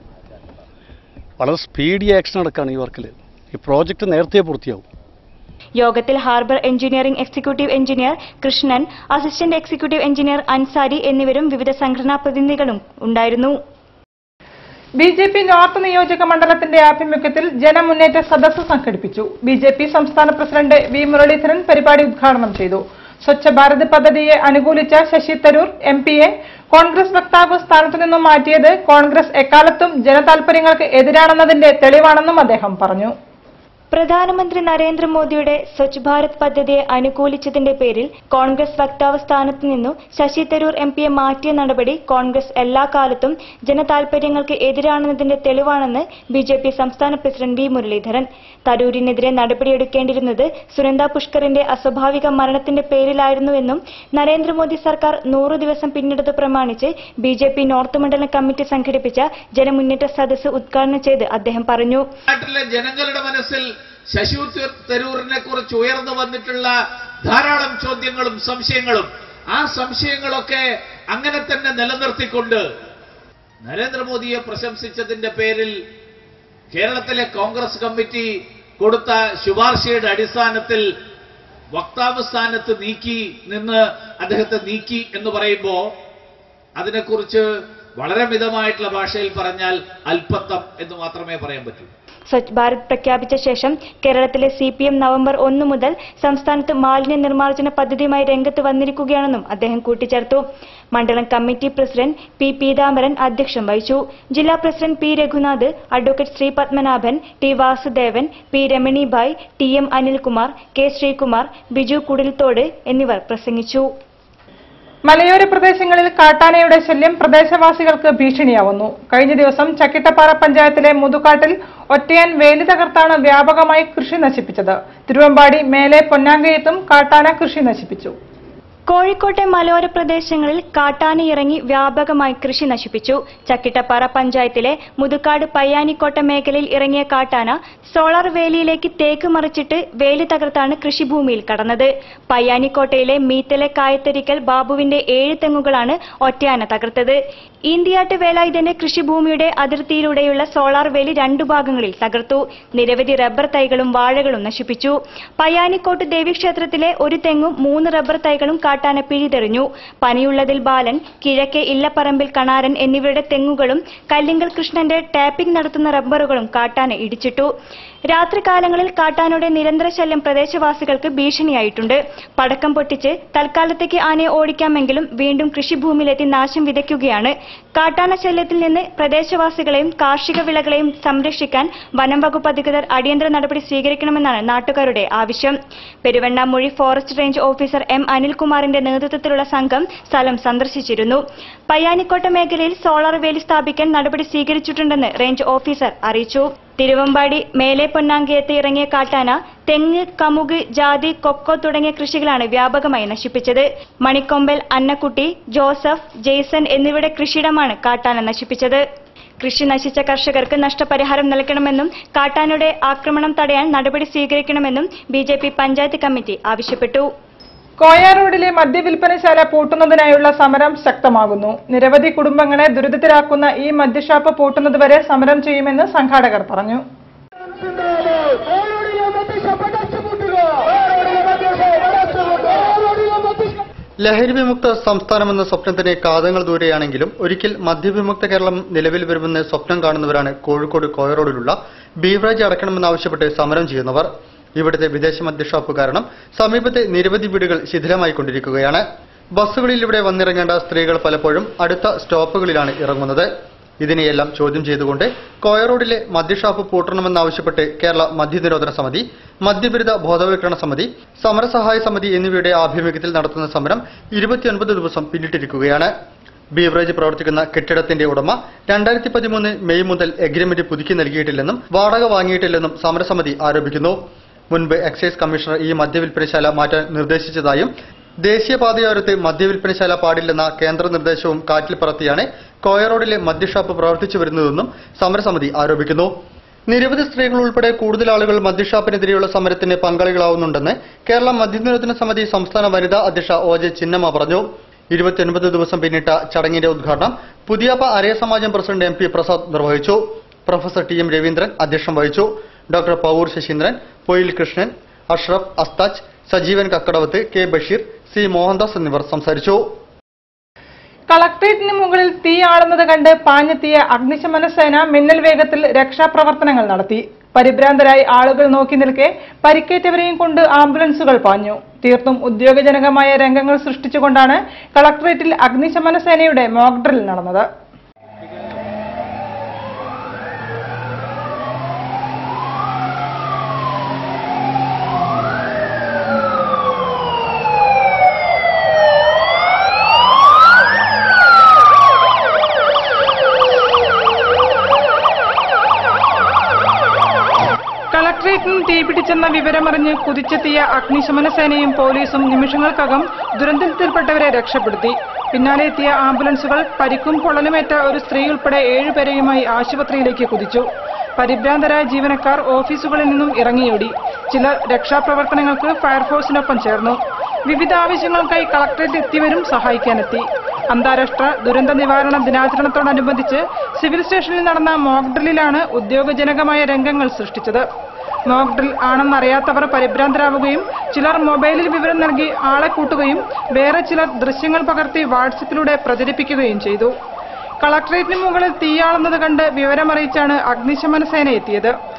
വളരെ സ്പീഡി ആക്ഷൻ നടക്കുകയാണ് ഈ വർക്കിൽ ഈ പ്രോജക്റ്റ് നേരത്തെ പൂർത്തിയാവും യോഗത്തിൽ harbour engineering executive engineer Krishnan assistant executive engineer Ansari എന്നിവരും വിവിധ സംഘടനാ പ്രതിനിധികളും ഉണ്ടായിരുന്നു ബി ജെ പി നോർത്ത് നിയോജക മണ്ഡലത്തിന്റെ ആഭിമുഖ്യത്തിൽ ജനമുന്നേറ്റ സദസ്സ് സംഘടിപ്പിച്ചു ബി ജെ പി സംസ്ഥാന പ്രസിഡന്റ് വി മുരളീധരൻ പരിപാടി ഉദ്ഘാടനം ചെയ്തു സ്വച്ഛ ഭാരത് പദ്ധതിയെ അനുകൂലിച്ച ശശി തരൂർ എം പിയെ കോൺഗ്രസ് വക്താവ് സ്ഥാനത്തു നിന്നും മാറ്റിയത് കോൺഗ്രസ് എക്കാലത്തും ജനതാൽപര്യങ്ങൾക്ക് എതിരാണെന്നതിന്റെ തെളിവാണെന്നും അദ്ദേഹം പറഞ്ഞു പ്രധാനമന്ത്രി നരേന്ദ്രമോദിയുടെ സ്വച്ഛ് ഭാരത് പദ്ധതിയെ അനുകൂലിച്ചതിന്റെ പേരിൽ കോൺഗ്രസ് വക്താവ് സ്ഥാനത്തു നിന്നു ശശി തരൂർ എം പിയെ മാറ്റിയ നടപടി കോൺഗ്രസ് എല്ലാ കാലത്തും ജനതാൽപര്യങ്ങൾക്ക് എതിരാണെന്നതിന്റെ തെളിവാണെന്ന് ബി ജെ പി സംസ്ഥാന പ്രസിഡന്റ് വി മുരളീധരൻ തരൂരിനെതിരെ നടപടിയെടുക്കേണ്ടിരുന്നത് സുനന്ദ പുഷ്കറിന്റെ അസ്വാഭാവിക മരണത്തിന്റെ പേരിലായിരുന്നുവെന്നും നരേന്ദ്രമോദി സർക്കാർ നൂറു ദിവസം പിന്നിട്ടത് പ്രമാണിച്ച് ബി ജെ പി നോർത്ത് മണ്ഡലം കമ്മിറ്റി സംഘടിപ്പിച്ച ജനമുന്നേറ്റ സദസ്സ് ഉദ്ഘാടനം ചെയ്ത് അദ്ദേഹം പറഞ്ഞു നാട്ടിലെ ജനങ്ങളുടെ മനസ്സിൽ ശശി തരൂരിനെ കുറിച്ച് ഉയർന്നു വന്നിട്ടുള്ള ധാരാളം ചോദ്യങ്ങളും സംശയങ്ങളും ആ സംശയങ്ങളൊക്കെ അങ്ങനെ തന്നെ നിലനിർത്തിക്കൊണ്ട് നരേന്ദ്രമോദിയെ പ്രശംസിച്ചതിന്റെ പേരിൽ കേരളത്തിലെ കോൺഗ്രസ് കമ്മിറ്റി കൊടുത്ത ശുപാർശയുടെ അടിസ്ഥാനത്തിൽ വക്താവ് സ്ഥാനത്ത് നീക്കി നിന്ന് അദ്ദേഹത്തെ നീക്കി എന്ന് പറയുമ്പോൾ അതിനെക്കുറിച്ച് വളരെ മിതമായിട്ടുള്ള ഭാഷയിൽ പറഞ്ഞാൽ അല്പത്തം എന്ന് മാത്രമേ പറയാൻ പറ്റൂ സ്വച്ഛ് ഭാരത് പ്രഖ്യാപിച്ച ശേഷം കേരളത്തിലെ സി പി എം നവംബർ ഒന്ന് മുതൽ സംസ്ഥാനത്ത് മാലിന്യ നിർമ്മാർജ്ജന പദ്ധതിയുമായി രംഗത്ത് വന്നിരിക്കുകയാണെന്നും അദ്ദേഹം കൂട്ടിച്ചേർത്തു മണ്ഡലം കമ്മിറ്റി പ്രസിഡന്റ് പി പീതാംബരൻ അധ്യക്ഷം വഹിച്ചു ജില്ലാ president P Raghunath advocate Shri Padmanabhan T Vasudevan P Ramanibhai T M Anilkumar K Sreekumar Biju Kudilthode എന്നിവർ പ്രസംഗിച്ചു മലയോര പ്രദേശങ്ങളിൽ കാട്ടാനയുടെ ശല്യം പ്രദേശവാസികൾക്ക് ഭീഷണിയാവുന്നു കഴിഞ്ഞ ദിവസം ചക്കിട്ടപ്പാറ പഞ്ചായത്തിലെ മുതുകാട്ടിൽ ഒറ്റയാൻ വേലി തകർത്താണ് വ്യാപകമായി കൃഷി നശിപ്പിച്ചത് തിരുവമ്പാടി മേലെ പൊന്നാങ്കയത്തും കാട്ടാന കൃഷി നശിപ്പിച്ചു കോഴിക്കോട്ടെ മലയോര പ്രദേശങ്ങളിൽ കാട്ടാന ഇറങ്ങി വ്യാപകമായി കൃഷി നശിപ്പിച്ചു ചക്കിട്ടപ്പാറ പഞ്ചായത്തിലെ മുതുക്കാട് പയ്യാനിക്കോട്ട മേഖലയിൽ ഇറങ്ങിയ കാട്ടാന സോളാർ വേലിയിലേക്ക് തേക്ക് മറിച്ചിട്ട് വേലി തകർത്താണ് കൃഷിഭൂമിയിൽ കടന്നത് പയ്യാനിക്കോട്ടയിലെ മീത്തലെ കായത്തരിക്കൽ ബാബുവിന്റെ ഏഴ് തെങ്ങുകളാണ് ഒറ്റയാന തകർത്തത് ഈന്തിയാട്ട് വേലായുധന്റെ കൃഷിഭൂമിയുടെ അതിർത്തിയിലൂടെയുള്ള സോളാർ വേലി രണ്ടു ഭാഗങ്ങളിൽ തകർത്തു നിരവധി റബ്ബർ തൈകളും വാഴകളും നശിപ്പിച്ചു പയ്യാനിക്കോട്ട് ദേവീക്ഷേത്രത്തിലെ ഒരു തെങ്ങും മൂന്ന് റബ്ബർ തൈകളും കാട്ടാന പിഴുതെറിഞ്ഞു പനിയുള്ളതിൽ ബാലൻ കിഴക്കേ ഇല്ലപ്പറമ്പിൽ കണാരൻ എന്നിവരുടെ തെങ്ങുകളും കല്ലിങ്കൽ കൃഷ്ണന്റെ ടാപ്പിംഗ് നടത്തുന്ന റബ്ബറുകളും കാട്ടാന ഇടിച്ചിട്ടു രാത്രികാലങ്ങളിൽ കാട്ടാനയുടെ നിരന്തര ശല്യം പ്രദേശവാസികൾക്ക് ഭീഷണിയായിട്ടുണ്ട് പടക്കം പൊട്ടിച്ച് തൽക്കാലത്തേക്ക് ആനയെ ഓടിക്കാമെങ്കിലും വീണ്ടും കൃഷിഭൂമിയിലെത്തി നാശം വിതയ്ക്കുകയാണ് കാട്ടാന ശല്യത്തിൽ നിന്ന് പ്രദേശവാസികളെയും കാർഷിക വിളകളെയും സംരക്ഷിക്കാൻ വനം വകുപ്പ് അധികൃതർ അടിയന്തര നടപടി സ്വീകരിക്കണമെന്നാണ് നാട്ടുകാരുടെ ആവശ്യം Peruvannamuzhi forest range officer M അനിൽകുമാറിന്റെ നേതൃത്വത്തിലുള്ള സംഘം സ്ഥലം സന്ദർശിച്ചിരുന്നു പയ്യാനിക്കോട്ട മേഖലയിൽ സോളാർ വേലി സ്ഥാപിക്കാൻ നടപടി സ്വീകരിച്ചിട്ടുണ്ടെന്ന് റേഞ്ച് ഓഫീസർ അറിയിച്ചു തിരുവമ്പാടി മേലെ പൊന്നാങ്കയത്ത് ഇറങ്ങിയ കാട്ടാന തെങ്ങ് കമുക് ജാതി കൊക്കോ തുടങ്ങിയ കൃഷികളാണ് വ്യാപകമായി നശിപ്പിച്ചത് മണിക്കൊമ്പൽ അന്നക്കുട്ടി ജോസഫ് ജെയ്സൺ എന്നിവരുടെ കൃഷിയിടമാണ് കാട്ടാന നശിപ്പിച്ചത് കൃഷി നശിച്ച കർഷകർക്ക് നഷ്ടപരിഹാരം നൽകണമെന്നും കാട്ടാനയുടെ ആക്രമണം തടയാൻ നടപടി സ്വീകരിക്കണമെന്നും ബി പഞ്ചായത്ത് കമ്മിറ്റി ആവശ്യപ്പെട്ടു കോയ റോഡിലെ മദ്യവിൽപ്പനശാല പൂട്ടുന്നതിനായുള്ള സമരം ശക്തമാകുന്നു നിരവധി കുടുംബങ്ങളെ ദുരിതത്തിലാക്കുന്ന ഈ മദ്യഷാപ്പ് പൂട്ടുന്നതുവരെ സമരം ചെയ്യുമെന്ന് സംഘാടകർ പറഞ്ഞു ലഹരി വിമുക്ത സംസ്ഥാനമെന്ന സ്വപ്നത്തിന് കാതങ്ങൾ ദൂരെയാണെങ്കിലും ഒരിക്കൽ മദ്യവിമുക്ത കേരളം നിലവിൽ വരുമെന്ന് സ്വപ്നം കാണുന്നവരാണ് കോഴിക്കോട് കോയറോഡിലുള്ള ബീവറേജ് അടക്കണമെന്നാവശ്യപ്പെട്ട് സമരം ചെയ്യുന്നവർ ഇവിടുത്തെ വിദേശ മദ്യഷോപ്പ് കാരണം സമീപത്തെ നിരവധി വീടുകൾ ശിഥിലമായിക്കൊണ്ടിരിക്കുകയാണ് ബസ്സുകളിൽ ഇവിടെ വന്നിറങ്ങേണ്ട സ്ത്രീകൾ പലപ്പോഴും അടുത്ത സ്റ്റോപ്പുകളിലാണ് ഇറങ്ങുന്നത് ഇതിനെയെല്ലാം ചോദ്യം ചെയ്തുകൊണ്ട് കോയറോഡിലെ മദ്യഷാപ്പ് പൂട്ടണമെന്നാവശ്യപ്പെട്ട് കേരള മദ്യനിരോധന സമിതി മദ്യവിരുദ്ധ ബോധവൽക്കരണ സമിതി സമരസഹായ സമിതി എന്നിവയുടെ ആഭിമുഖ്യത്തിൽ നടത്തുന്ന സമരം ഇരുപത്തിയൊൻപത് ദിവസം പിന്നിട്ടിരിക്കുകയാണ് ബീവറേജ് പ്രവർത്തിക്കുന്ന കെട്ടിടത്തിന്റെ ഉടമ രണ്ടായിരത്തി പതിമൂന്ന് മെയ് മുതൽ എഗ്രിമെന്റ് പുതുക്കി നൽകിയിട്ടില്ലെന്നും വാടക വാങ്ങിയിട്ടില്ലെന്നും സമരസമിതി ആരോപിക്കുന്നു മുൻപ് എക്സൈസ് കമ്മീഷണർ ഈ മദ്യവിൽപ്പനശാല മാറ്റാൻ നിർദ്ദേശിച്ചതായും ദേശീയപാതയോരത്ത് മദ്യവിൽപ്പനശാല പാടില്ലെന്ന കേന്ദ്ര നിർദ്ദേശവും കാറ്റിൽ പറത്തിയാണ് കോയറോഡിലെ മദ്യഷാപ്പ് പ്രവർത്തിച്ചു വരുന്നതെന്നും സമരസമിതി ആരോപിക്കുന്നു നിരവധി സ്ത്രീകൾ ഉൾപ്പെടെ കൂടുതൽ ആളുകൾ മദ്യഷാപ്പിനെതിരെയുള്ള സമരത്തിന് പങ്കാളികളാവുന്നുണ്ടെന്ന് കേരള മദ്യനിരോധന സമിതി സംസ്ഥാന വനിതാ അധ്യക്ഷ ഒ ജെ ചിന്നമ്മ പറഞ്ഞു ഇരുപത്തിയൊൻപത് ദിവസം പിന്നിട്ട ചടങ്ങിന്റെ ഉദ്ഘാടനം Puthiyappa Araya Samajam president M P Prasad നിർവഹിച്ചു പ്രൊഫസർ ടി എം രവീന്ദ്രൻ അധ്യക്ഷം വഹിച്ചു doctor Pavoor Sasheendran Poyil Krishnan Ashraf Asthaj Sajeevan Kakkadavath K Basheer C Mohandas എന്നിവർ സംസാരിച്ചു കളക്ട്രേറ്റിന് മുകളിൽ തീ ആളുന്നത് കണ്ട് പാഞ്ഞെത്തിയ അഗ്നിശമന സേന മിന്നൽ വേഗത്തിൽ രക്ഷാപ്രവർത്തനങ്ങൾ നടത്തി പരിഭ്രാന്തരായി ആളുകൾ നോക്കി നിൽക്കെ പരിക്കേറ്റവരെയും കൊണ്ട് ആംബുലൻസുകൾ പാഞ്ഞു തീർത്തും ഉദ്യോഗജനകമായ രംഗങ്ങൾ സൃഷ്ടിച്ചുകൊണ്ടാണ് കളക്ട്രേറ്റിൽ അഗ്നിശമന സേനയുടെ മോക്ക് ഡ്രിൽ നടന്നത് കളക്ട്രേറ്റിന് തീപിടിച്ചെന്ന വിവരമറിഞ്ഞ് കുതിച്ചെത്തിയ അഗ്നിശമന സേനയും പോലീസും നിമിഷങ്ങൾക്കകം ദുരന്തത്തിൽപ്പെട്ടവരെ രക്ഷപ്പെടുത്തി പിന്നാലെ എത്തിയ ആംബുലൻസുകൾ പരിക്കും പൊള്ളലുമേറ്റ ഒരു സ്ത്രീ ഉൾപ്പെടെ ഏഴുപേരെയുമായി ആശുപത്രിയിലേക്ക് കുതിച്ചു പരിഭ്രാന്തരായ ജീവനക്കാർ ഓഫീസുകളിൽ നിന്നും ഇറങ്ങിയോടി ചിലർ രക്ഷാപ്രവർത്തനങ്ങൾക്ക് ഫയർഫോഴ്സിനൊപ്പം ചേർന്നു വിവിധ ആവശ്യങ്ങൾക്കായി കളക്ടറേറ്റ് എത്തിയവരും സഹായിക്കാനെത്തി അന്താരാഷ്ട്ര ദുരന്ത നിവാരണ ദിനാചരണത്തോടനുബന്ധിച്ച് സിവിൽ സ്റ്റേഷനിൽ നടന്ന മോക്ക് ഡ്രില്ലിലാണ് ഉദ്യോഗജനകമായ രംഗങ്ങൾ സൃഷ്ടിച്ചത് മോക്ക് ഡ്രിൽ ആണെന്നറിയാത്തവർ പരിഭ്രാന്തരാവുകയും ചിലർ മൊബൈലിൽ വിവരം നൽകി ആളെ കൂട്ടുകയും വേറെ ചിലർ ദൃശ്യങ്ങൾ പകർത്തി വാട്സപ്പിലൂടെ പ്രചരിപ്പിക്കുകയും ചെയ്തു കളക്ടറേറ്റിന് മുകളിൽ തീയാളുന്നത് കണ്ട് വിവരമറിയിച്ചാണ് അഗ്നിശമന സേന എത്തിയത്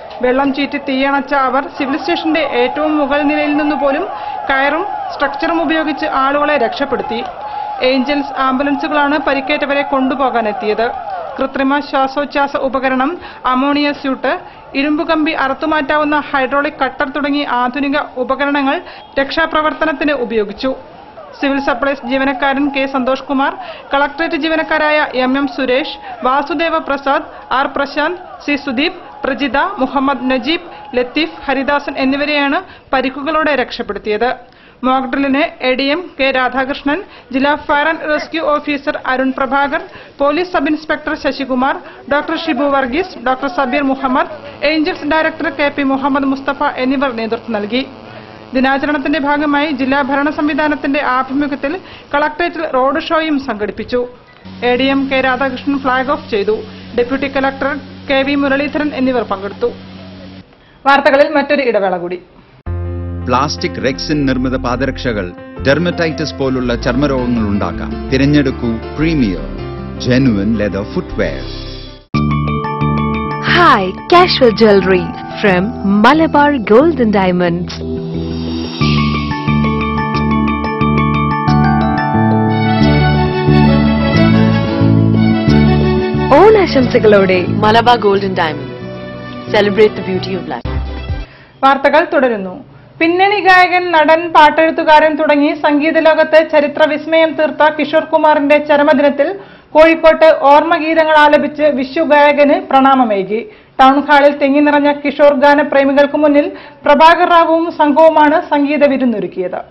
വെള്ളം ചീറ്റി തീയണച്ച അവർ സിവിൽ സ്റ്റേഷന്റെ ഏറ്റവും മുകൾ നിലയിൽ നിന്ന് പോലും കയറും സ്ട്രക്ചറും ഉപയോഗിച്ച് ആളുകളെ രക്ഷപ്പെടുത്തി ഏഞ്ചൽസ് ആംബുലൻസുകളാണ് പരിക്കേറ്റവരെ കൊണ്ടുപോകാനെത്തിയത് കൃത്രിമ ശ്വാസോച്ഛ്വാസ ഉപകരണം അമോണിയ സ്യൂട്ട് ഇരുമ്പുകമ്പി അറുത്തുമാറ്റാവുന്ന ഹൈഡ്രോളിക് കട്ടർ തുടങ്ങി ആധുനിക ഉപകരണങ്ങൾ രക്ഷാപ്രവർത്തനത്തിന് ഉപയോഗിച്ചു സിവിൽ സപ്ലൈസ് ജീവനക്കാരൻ കെ സന്തോഷ് കുമാർ കളക്ടറേറ്റ് ജീവനക്കാരായ M M Suresh Vasudeva Prasad R Prashanth C Sudeep Prajitha Muhammad Najeeb Latheef Haridasan എന്നിവരെയാണ് പരിക്കുകളോടെ രക്ഷപ്പെടുത്തിയത് മോക്ഡ്രിലിന് A D M K Radhakrishnan ജില്ലാ fire and rescue officer Arun Prabhakar police sub inspector Sasikumar doctor Shibu Varghese doctor Sabeer Muhammad Angels director K P Muhammad Musthafa എന്നിവർ നേതൃത്വം നൽകി ദിനാചരണത്തിന്റെ ഭാഗമായി ജില്ലാ ഭരണ സംവിധാനത്തിന്റെ ആഭിമുഖ്യത്തിൽ കളക്ടറേറ്റിൽ റോഡ് ഷോയും സംഘടിപ്പിച്ചു A D M K Radhakrishnan flag off ചെയ്തു deputy collector K V Muraleedharan എന്നിവർ പങ്കെടുത്തു വാർത്തകളിൽ മറ്റൊരു ഇടവേള കൂടി പ്ലാസ്റ്റിക് റെക്സിൻ നിർമ്മിത പാദരക്ഷകൾ ഡെർമറ്റൈറ്റിസ് പോലുള്ള ചർമ്മരോഗങ്ങൾ ഉണ്ടാക്കാം തിരഞ്ഞെടുക്കൂ premier genuine leather footwear Hi, casual jewelry from Malabar Gold and Diamonds. ഓണാശംസകളോടെ Malabar golden diamond celebrate the beauty of life വാർത്തകൾ തുടരുന്നു പിന്നണി ഗായകൻ നടൻ പാട്ടെഴുത്തുകാരൻ തുടങ്ങി സംഗീത ലോകത്ത് ചരിത്ര വിസ്മയം തീർത്ത കിഷോർ കുമാറിന്റെ ചരമദിനത്തിൽ കോഴിക്കോട്ട് ഓർമ്മഗീതങ്ങൾ ആലപിച്ച് വിഷു ഗായകന് പ്രണാമമേകി ടൗൺ ഹാളിൽ തിങ്ങി നിറഞ്ഞ കിഷോർ ഗാന പ്രേമികൾക്ക് മുന്നിൽ പ്രഭാകർ റാവുവും സംഘവുമാണ് സംഗീത വിരുന്നൊരുക്കിയത്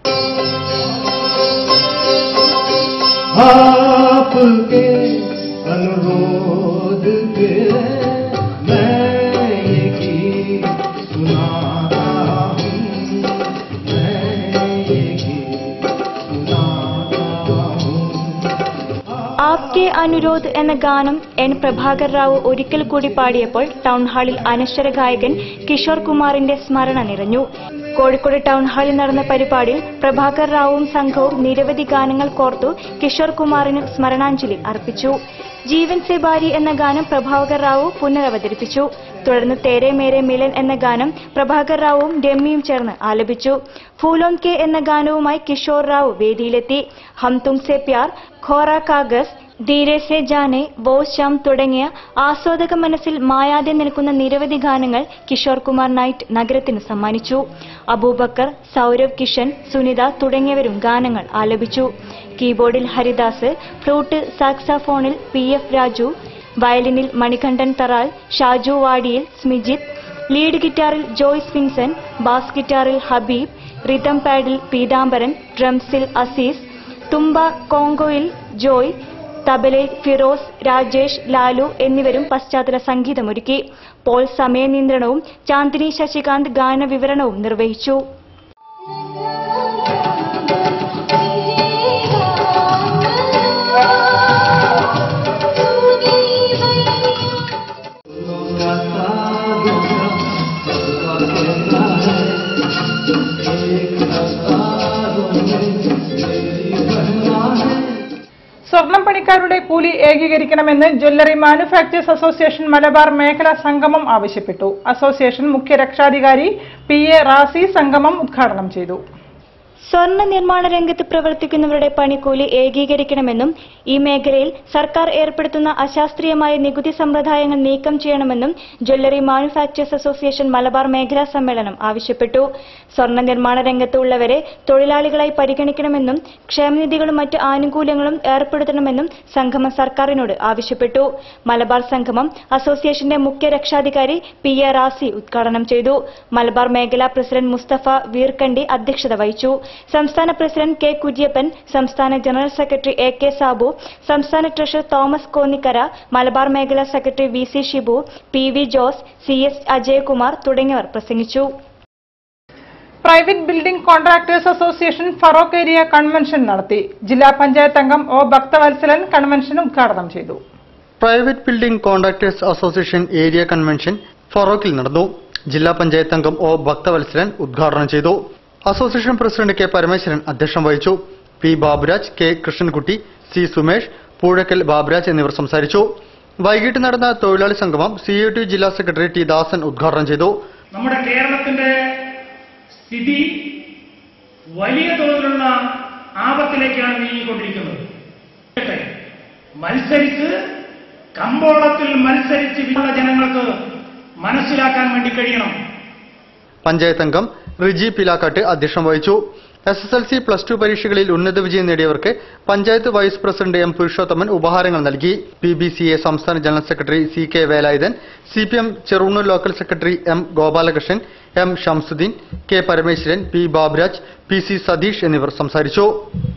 आपके अनुरोध पे मैं ये गीत सुनाता हूँ मैं ये गीत सुनाता हूँ ആപ്കെ അനുരോധ് എന്ന ഗാനം എൻ പ്രഭാകർ റാവു ഒരിക്കൽ കൂടി പാടിയപ്പോൾ ടൗൺ ഹാളിൽ അനശ്വര ഗായകൻ കിഷോർ കുമാറിന്റെ സ്മരണ നിറഞ്ഞു കോഴിക്കോട് ടൗൺ ഹാളിൽ നടന്ന പരിപാടിയിൽ പ്രഭാകർ റാവുവും സംഘവും നിരവധി ഗാനങ്ങൾ കോർത്തു കിഷോർ കുമാറിന് സ്മരണാഞ്ജലി അർപ്പിച്ചു ജീവൻ സെ ബാരി എന്ന ഗാനം പ്രഭാകർ റാവു പുനരവതരിപ്പിച്ചു തുടർന്ന് തേരെ മേരെ മിലൻ എന്ന ഗാനം പ്രഭാകർ റാവുവും ഡെമ്മിയും ചേർന്ന് ആലപിച്ചു ഫൂലോം കെ എന്ന ഗാനവുമായി കിഷോർ റാവു വേദിയിലെത്തി ഹം തുംസെ പ്യാർ ഖോറ കാഗസ് ധീരെ സെ ജാനെ വോ ശ്യാം തുടങ്ങിയ ആസ്വാദക മനസ്സിൽ മായാതെ നിൽക്കുന്ന നിരവധി ഗാനങ്ങൾ കിഷോർ കുമാർ നൈറ്റ് നഗരത്തിന് സമ്മാനിച്ചു അബൂബക്കർ സൗരവ് കിഷൻ സുനിത തുടങ്ങിയവരും ഗാനങ്ങൾ ആലപിച്ചു കീബോർഡിൽ ഹരിദാസ് ഫ്ലൂട്ട് സാക്സാഫോണിൽ പി എഫ് രാജു വയലിനിൽ മണികണ്ഠൻ തറാൽ ഷാജു വാടിയിൽ സ്മിജിത്ത് ലീഡ് ഗിറ്റാറിൽ ജോയ്സ് വിൻസൻ ബാസ് ഗിറ്റാറിൽ ഹബീബ് റിതം പാഡിൽ പീതാംബരൻ ഡ്രംസിൽ അസീസ് തുമ്പ കോങ്കോയിൽ ജോയ് തബലയിൽ ഫിറോസ് രാജേഷ് ലാലു എന്നിവരും പശ്ചാത്തല സംഗീതമൊരുക്കി പോൾ സമയനിയന്ത്രണവും ചാന്ദിനി ശശികാന്ത് ഗാനവിവരണവും നിർവഹിച്ചു സ്വർണം പണിക്കാരുടെ കൂലി ഏകീകരിക്കണമെന്ന് ജ്വല്ലറി മാനുഫാക്ചേഴ്സ് അസോസിയേഷൻ മലബാർ മേഖലാ സംഗമം ആവശ്യപ്പെട്ടു അസോസിയേഷൻ മുഖ്യ രക്ഷാധികാരി പി എ റാസി സംഗമം ഉദ്ഘാടനം ചെയ്തു സ്വർണ്ണ നിർമ്മാണ രംഗത്ത് പ്രവർത്തിക്കുന്നവരുടെ പണിക്കൂലി ഏകീകരിക്കണമെന്നും ഈ മേഖലയിൽ സർക്കാർ ഏർപ്പെടുത്തുന്ന അശാസ്ത്രീയമായ നികുതി സമ്പ്രദായങ്ങൾ നീക്കം ചെയ്യണമെന്നും ജ്വല്ലറി മാനുഫാക്ചേഴ്സ് അസോസിയേഷൻ മലബാർ മേഖലാ സമ്മേളനം ആവശ്യപ്പെട്ടു സ്വർണ്ണ നിർമ്മാണ രംഗത്ത് ഉള്ളവരെ തൊഴിലാളികളായി പരിഗണിക്കണമെന്നും ക്ഷേമനിധികളും മറ്റ് ആനുകൂല്യങ്ങളും ഏർപ്പെടുത്തണമെന്നും സംഗമം സർക്കാരിനോട് ആവശ്യപ്പെട്ടു മലബാർ സംഗമം അസോസിയേഷന്റെ മുഖ്യ രക്ഷാധികാരി പി എ റാസി ഉദ്ഘാടനം ചെയ്തു മലബാർ മേഖലാ പ്രസിഡന്റ് മുസ്തഫ വീർക്കണ്ടി അധ്യക്ഷത വഹിച്ചു സംസ്ഥാന പ്രസിഡന്റ് കെ കുര്യപ്പൻ സംസ്ഥാന general secretary A K Sabu സംസ്ഥാന ട്രഷറർ തോമസ് കോന്നിക്കര മലബാർ മേഖലാ secretary V C Shibu P V Jose C S Ajayakumar തുടങ്ങിയവർ പ്രസംഗിച്ചു private building contractors association Farook area convention നടത്തി ജില്ലാ പഞ്ചായത്ത് അംഗം ഒ ഭക്തവത്സലൻ കൺവെൻഷൻ ഉദ്ഘാടനം ചെയ്തു private building contractors association area convention ഫറോക്കിൽ നടന്നു ജില്ലാ പഞ്ചായത്ത് അംഗം ഒ ഭക്തവത്സരൻ ഉദ്ഘാടനം ചെയ്തു അസോസിയേഷൻ പ്രസിഡന്റ് കെ പരമേശ്വരൻ അധ്യക്ഷം വഹിച്ചു P Baburaj K Krishnankutty C Sumesh പൂഴക്കൽ Baburaj എന്നിവർ സംസാരിച്ചു വൈകിട്ട് നടന്ന തൊഴിലാളി സംഗമം സി ഐ ടി ജില്ലാ സെക്രട്ടറി ടി ദാസൻ ഉദ്ഘാടനം ചെയ്തു നമ്മുടെ കേരളത്തിന്റെ സ്ഥിതി വലിയ തോതിലുള്ള ആപത്തിലേക്കാണ് നീങ്ങിക്കൊണ്ടിരിക്കുന്നത് മത്സരിച്ച് കമ്പോളത്തിൽ മത്സരിച്ച് വിമുള്ള ജനങ്ങൾക്ക് മനസ്സിലാക്കാൻ വേണ്ടി കഴിയണം പഞ്ചായത്ത് അംഗം റിജി പിലാക്കാട്ട് അധ്യക്ഷം വഹിച്ചു S S L C plus two പരീക്ഷകളിൽ ഉന്നത വിജയം നേടിയവർക്ക് panchayat vice president M Purushothaman ഉപഹാരങ്ങൾ നൽകി പി ബി സി എ സംസ്ഥാന general secretary C K Velayudhan C P M Cherunnur local secretary M Gopalakrishnan M Shamsuddin K Parameswaran P Baburaj P C Satheesh എന്നിവർ സംസാരിച്ചു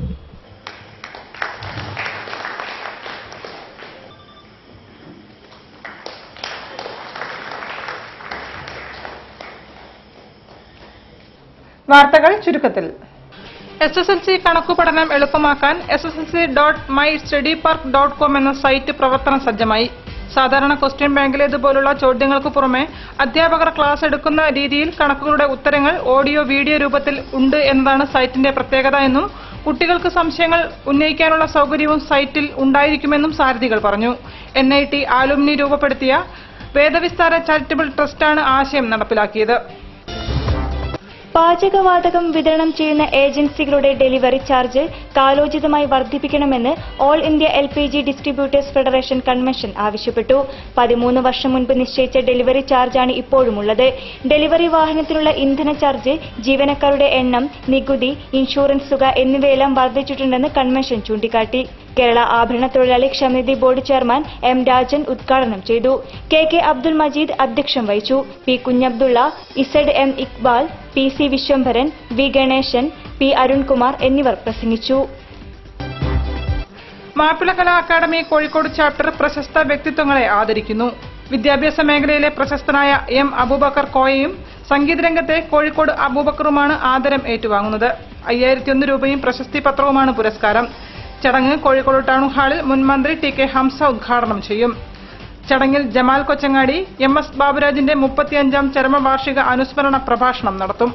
വാർത്തകൾ ചുരുക്കത്തിൽ എസ് എസ് എൽ സി കണക്കു പഠനം എളുപ്പമാക്കാൻ S S L C dot my study park dot com എന്ന സൈറ്റ് പ്രവർത്തന സജ്ജമായി സാധാരണ ക്വസ്റ്റ്യൻ ബാങ്കിലേതുപോലുള്ള ചോദ്യങ്ങൾക്ക് പുറമെ അധ്യാപകർ ക്ലാസ് എടുക്കുന്ന രീതിയിൽ കണക്കുകളുടെ ഉത്തരങ്ങൾ ഓഡിയോ വീഡിയോ രൂപത്തിൽ ഉണ്ട് എന്നതാണ് സൈറ്റിന്റെ പ്രത്യേകത എന്നും കുട്ടികൾക്ക് സംശയങ്ങൾ ഉന്നയിക്കാനുള്ള സൗകര്യവും സൈറ്റിൽ ഉണ്ടായിരിക്കുമെന്നും സാരഥികൾ പറഞ്ഞു എൻ ഐ ടി ആലുമിനി രൂപപ്പെടുത്തിയ വേദവിസ്താര ചാരിറ്റബിൾ ട്രസ്റ്റാണ് ആശയം നടപ്പിലാക്കിയത് പാചകവാതകം വിതരണം ചെയ്യുന്ന ഏജൻസികളുടെ ഡെലിവറി ചാർജ് കാലോചിതമായി വർദ്ധിപ്പിക്കണമെന്ന് all India L P G distributors federation convention ആവശ്യപ്പെട്ടു പതിമൂന്ന് വർഷം മുൻപ് നിശ്ചയിച്ച ഡെലിവറി ചാർജാണ് ഇപ്പോഴുമുള്ളത് ഡെലിവറി വാഹനത്തിനുള്ള ഇന്ധന ചാർജ് ജീവനക്കാരുടെ എണ്ണം നികുതി ഇൻഷുറൻസ് തുക എന്നിവയെല്ലാം വർദ്ധിച്ചിട്ടുണ്ടെന്ന് കൺവെൻഷൻ ചൂണ്ടിക്കാട്ടി കേരള ആഭരണ തൊഴിലാളി ക്ഷമനിധി ബോർഡ് ചെയർമാൻ എം രാജൻ ഉദ്ഘാടനം ചെയ്തു കെ കെ അബ്ദുൽ മജീദ് അധ്യക്ഷം വഹിച്ചു P Kunhabdulla Z M Iqbal P C Viswambharan V Ganesan P Arunkumar എന്നിവർ പ്രസംഗിച്ചു മാപ്പിള കലാ അക്കാദമി കോഴിക്കോട് ചാപ്റ്റർ പ്രശസ്ത വ്യക്തിത്വങ്ങളെ ആദരിക്കുന്നു വിദ്യാഭ്യാസ മേഖലയിലെ പ്രശസ്തനായ എം അബൂബക്കർ കോയയും സംഗീതരംഗത്തെ കോഴിക്കോട് അബൂബക്കറുമാണ് ആദരം ഏറ്റുവാങ്ങുന്നത് അയ്യായിരത്തി ഒന്ന് രൂപയും പ്രശസ്തി പത്രവുമാണ് പുരസ്കാരം ചടങ്ങ് കോഴിക്കോട് ടൗൺ ഹാളിൽ മുൻ മന്ത്രി ടി കെ ഹംസ ഉദ്ഘാടനം ചെയ്യും ചടങ്ങിൽ ജമാൽ കൊച്ചങ്ങാടി എം എസ് ബാബുരാജിന്റെ മുപ്പത്തിയഞ്ചാം ചരമവാർഷിക അനുസ്മരണ പ്രഭാഷണം നടത്തും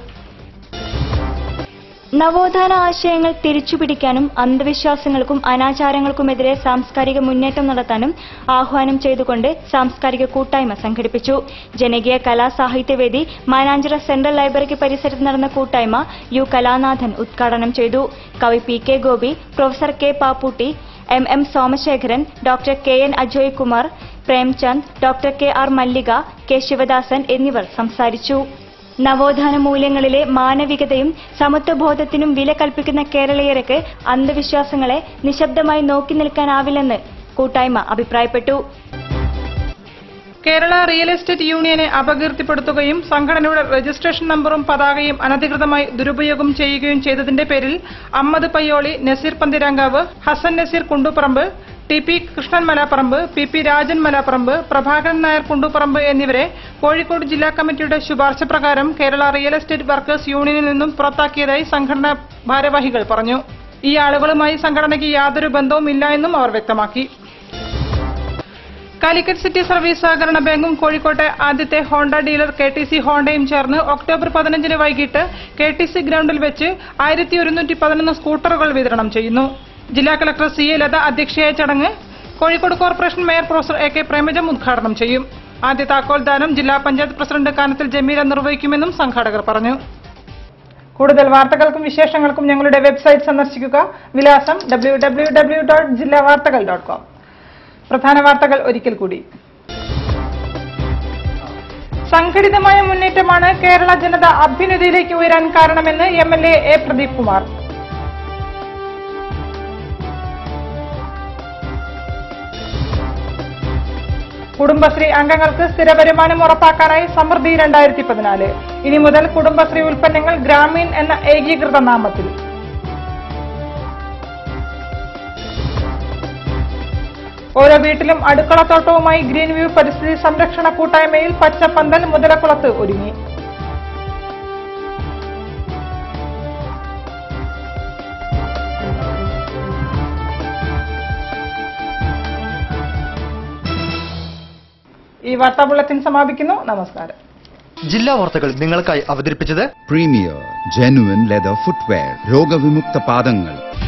നവോത്ഥാന ആശയങ്ങൾ തിരിച്ചുപിടിക്കാനും അന്ധവിശ്വാസങ്ങൾക്കും അനാചാരങ്ങൾക്കുമെതിരെ സാംസ്കാരിക മുന്നേറ്റം നടത്താനും ആഹ്വാനം ചെയ്തുകൊണ്ട് സാംസ്കാരിക കൂട്ടായ്മ സംഘടിപ്പിച്ചു ജനകീയ കലാ സാഹിത്യവേദി മാനാഞ്ചിറ സെൻട്രൽ ലൈബ്രറിക്ക് പരിസരത്ത് നടന്ന കൂട്ടായ്മ യു കലാനാഥൻ ഉദ്ഘാടനം ചെയ്തു കവി P K Gopi professor K Papputty M M Somasekharan doctor K N Ajoy Kumar Premchand doctor K R Mallika K Sivadasan എന്നിവർ സംസാരിച്ചു നവോത്ഥാന മൂല്യങ്ങളിലെ മാനവികതയും സമത്വബോധത്തിനും വില കൽപ്പിക്കുന്ന കേരളീയർക്ക് അന്ധവിശ്വാസങ്ങളെ നിശബ്ദമായി നോക്കി നിൽക്കാനാവില്ലെന്ന് കൂട്ടായ്മ അഭിപ്രായപ്പെട്ടു കേരള റിയൽ എസ്റ്റേറ്റ് യൂണിയനെ അപകീർത്തിപ്പെടുത്തുകയും സംഘടനയുടെ രജിസ്ട്രേഷൻ നമ്പറും പതാകയും അനധികൃതമായി ദുരുപയോഗം ചെയ്യുകയും ചെയ്തതിന്റെ പേരിൽ Ammad Payyoli Naseer Pantheerankavu Hasan Naseer Kundupparamba T P Krishnan Malaparamba P P Rajan Malaparamba Prabhakaran Nair Kundupparamba എന്നിവരെ കോഴിക്കോട് ജില്ലാ കമ്മിറ്റിയുടെ ശുപാർശ പ്രകാരം കേരള റിയൽ എസ്റ്റേറ്റ് വർക്കേഴ്സ് യൂണിയനിൽ നിന്നും പുറത്താക്കിയതായി സംഘടനാ ഭാരവാഹികൾ പറഞ്ഞു ഈ ആളുകളുമായി സംഘടനയ്ക്ക് യാതൊരു ബന്ധവുമില്ല എന്നും അവർ വ്യക്തമാക്കി കാലിക്കറ്റ് സിറ്റി സർവീസ് സഹകരണ ബാങ്കും കോഴിക്കോട്ടെ ആദ്യത്തെ Honda dealer K T C ഹോണ്ടയും ചേർന്ന് ഒക്ടോബർ പതിനഞ്ചിന് വൈകിട്ട് കെ ടി സി ഗ്രൗണ്ടിൽ വെച്ച് ആയിരത്തി ഒരുന്നൂറ്റി പതിനൊന്ന് സ്കൂട്ടറുകൾ വിതരണം ചെയ്യുന്നു ജില്ലാ കളക്ടർ സി എ ലത അധ്യക്ഷയായ ചടങ്ങ് Kozhikode corporation mayor professor A K Premajam ഉദ്ഘാടനം ചെയ്യും ആദ്യ താക്കോൽദാനം ജില്ലാ പഞ്ചായത്ത് പ്രസിഡന്റ് കാനത്തിൽ ജമീല നിർവഹിക്കുമെന്നും സംഘാടകർ പറഞ്ഞു കൂടുതൽ വാർത്തകൾക്കും വിശേഷങ്ങൾക്കും ഞങ്ങളുടെ വെബ്സൈറ്റ് സന്ദർശിക്കുക വിലാസം ഡബ്ല്യൂ ഡബ്ല്യൂ ഡബ്ല്യൂ ഡോട്ട് ജില്ലാ വാർത്തകൾ ഡോട്ട് കോം പ്രധാന വാർത്തകൾ ഒരിക്കൽ കൂടി സംഘടിതമായ മുന്നേറ്റമാണ് കേരള ജനത അഭ്യുന്നതിയിലേക്ക് ഉയരാൻ കാരണമെന്ന് M L A A Pradeep Kumar Kudumbashree അംഗങ്ങൾക്ക് സ്ഥിര വരുമാനം ഉറപ്പാക്കാനായി സമൃദ്ധി രണ്ടായിരത്തി പതിനാല് ഇനി മുതൽ കുടുംബശ്രീ ഉൽപ്പന്നങ്ങൾ ഗ്രാമീൺ എന്ന ഏകീകൃത നാമത്തിൽ ഓരോ വീട്ടിലും അടുക്കളത്തോട്ടവുമായി ഗ്രീൻ വ്യൂ പരിസ്ഥിതി സംരക്ഷണ കൂട്ടായ്മയിൽ പച്ചപ്പന്തൽ മുതലക്കുളത്ത് ഒരുങ്ങി ഈ വാർത്താ ബുള്ളറ്റിൻ സമാപിക്കുന്നു നമസ്കാരം ജില്ലാ വാർത്തകൾ നിങ്ങൾക്കായി അവതരിപ്പിച്ചത് പ്രീമിയർ ജെനുവൻ ലെതർ ഫുട്വെയർ രോഗവിമുക്ത പാദങ്ങൾ